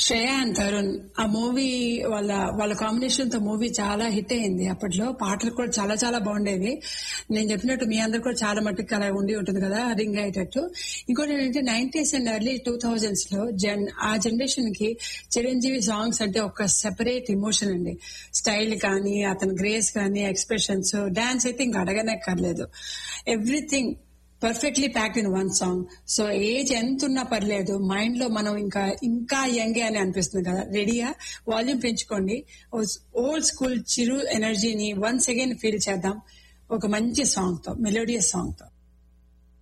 Shreya and Tarun ఆ movie వాళ్ళ వాళ్ళ కాంబినేషన్ తో మూవీ చాలా హిట్ అయింది అప్పట్లో పాటలు కూడా చాలా చాలా బాగుండేవి నేను చెప్పినట్టు మీ అందరు కూడా చాలా మట్టుకు అలా ఉండి ఉంటుంది కదా రింగ్ అయ్యేటట్టు ఇంకోటి ఏంటంటే nineties and early two thousands లో జన్ ఆ జనరేషన్ కి చిరంజీవి సాంగ్స్ అంటే ఒక సెపరేట్ ఎమోషన్ అండి స్టైల్ కానీ అతని గ్రేస్ కానీ ఎక్స్ప్రెషన్స్ డాన్స్ అయితే ఇంకా అడగనక్కర్లేదు everything perfectly packed in one song so age ఎంత ఉన్నా పర్లేదు మైండ్ లో మనం ఇంకా ఇంకా యంగే అని అనిపిస్తుంది కదా రెడీయా వాల్యూమ్ పెంచుకోండి ఓల్డ్ స్కూల్ చిరు ఎనర్జీని వన్స్ అగైన్ ఫీల్ చేద్దాం ఒక మంచి సాంగ్ తో మెలోడియస్ సాంగ్ తో